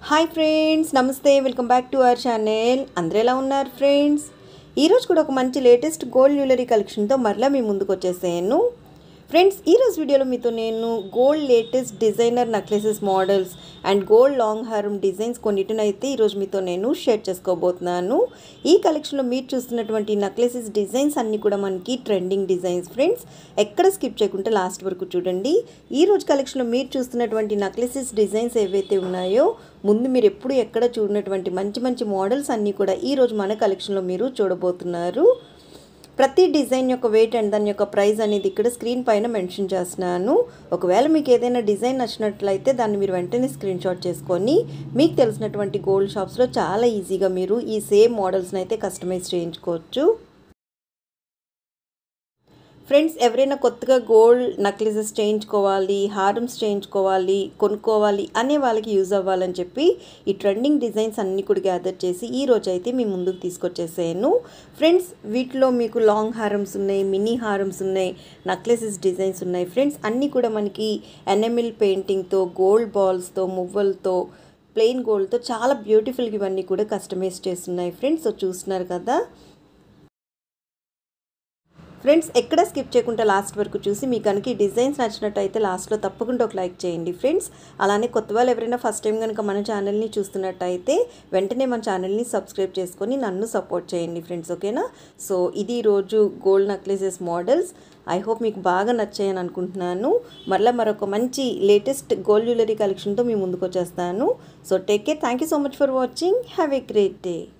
hi friends నమస్తే welcome back to our channel అందరూ ఎలా ఉన్నారు ఫ్రెండ్స్ ఈరోజు కూడా ఒక మంచి లేటెస్ట్ గోల్డ్ జ్యువెలరీ కలెక్షన్తో మరలా మీ ముందుకు వచ్చేసాను ఫ్రెండ్స్ ఈరోజు వీడియోలో మీతో నేను gold latest designer necklaces models and gold long హారం డిజైన్స్ కొన్నిటినైతే ఈరోజు మీతో నేను షేర్ చేసుకోబోతున్నాను ఈ కలెక్షన్లో మీరు చూస్తున్నటువంటి నెక్లెసెస్ డిజైన్స్ అన్నీ కూడా మనకి ట్రెండింగ్ డిజైన్స్ ఫ్రెండ్స్ ఎక్కడ స్కిప్ చేయకుండా లాస్ట్ వరకు చూడండి ఈ రోజు కలెక్షన్లో మీరు చూస్తున్నటువంటి నెక్లెసెస్ డిజైన్స్ ఏవైతే ఉన్నాయో ముందు మీరు ఎప్పుడు ఎక్కడ చూడనటువంటి మంచి మంచి మోడల్స్ అన్నీ కూడా ఈ రోజు మన కలెక్షన్లో మీరు చూడబోతున్నారు ప్రతి డిజైన్ యొక్క వెయిట్ అండ్ దాని యొక్క ప్రైస్ అనేది ఇక్కడ స్క్రీన్ పైన మెన్షన్ చేస్తున్నాను ఒకవేళ మీకు ఏదైనా డిజైన్ నచ్చినట్లయితే దాన్ని మీరు వెంటనే స్క్రీన్ షాట్ చేసుకొని మీకు తెలిసినటువంటి గోల్డ్ షాప్స్లో చాలా ఈజీగా మీరు ఈ సేమ్ మోడల్స్ని అయితే కస్టమైజ్ చేయించుకోవచ్చు ఫ్రెండ్స్ ఎవరైనా కొత్తగా గోల్డ్ నెక్లెసెస్ చేయించుకోవాలి హారమ్స్ చేయించుకోవాలి కొనుక్కోవాలి అనే వాళ్ళకి యూజ్ అవ్వాలని చెప్పి ఈ ట్రెండింగ్ డిజైన్స్ అన్నీ కూడా గ్యాదర్ చేసి ఈ రోజు అయితే మీ ముందుకు తీసుకొచ్చేసాను ఫ్రెండ్స్ వీటిలో మీకు లాంగ్ హారమ్స్ ఉన్నాయి మినీ హారమ్స్ ఉన్నాయి నెక్లెసెస్ డిజైన్స్ ఉన్నాయి ఫ్రెండ్స్ అన్నీ కూడా మనకి ఎనమిల్ పెయింటింగ్తో గోల్డ్ బాల్స్తో మువ్వలతో ప్లెయిన్ గోల్డ్తో చాలా బ్యూటిఫుల్గా ఇవన్నీ కూడా కస్టమైజ్ చేస్తున్నాయి ఫ్రెండ్స్ సో చూస్తున్నారు కదా ఫ్రెండ్స్ ఎక్కడ స్కిప్ చేయకుండా లాస్ట్ వరకు చూసి మీకు కనుక ఈ డిజైన్స్ నచ్చినట్టయితే లాస్ట్లో తప్పకుండా ఒక లైక్ చేయండి ఫ్రెండ్స్ అలానే కొత్త వాళ్ళు ఎవరైనా ఫస్ట్ టైం కనుక మన ఛానల్ని చూస్తున్నట్టయితే వెంటనే మన ఛానల్ని సబ్స్క్రైబ్ చేసుకొని నన్ను సపోర్ట్ చేయండి ఫ్రెండ్స్ ఓకేనా సో ఇది రోజు gold necklaces models I hope మీకు బాగా నచ్చాయని అనుకుంటున్నాను మరలా మరొక మంచి లేటెస్ట్ గోల్డ్ జ్యువెలరీ కలెక్షన్తో మీ ముందుకు వచ్చేస్తాను so take care thank you so much for watching have a great day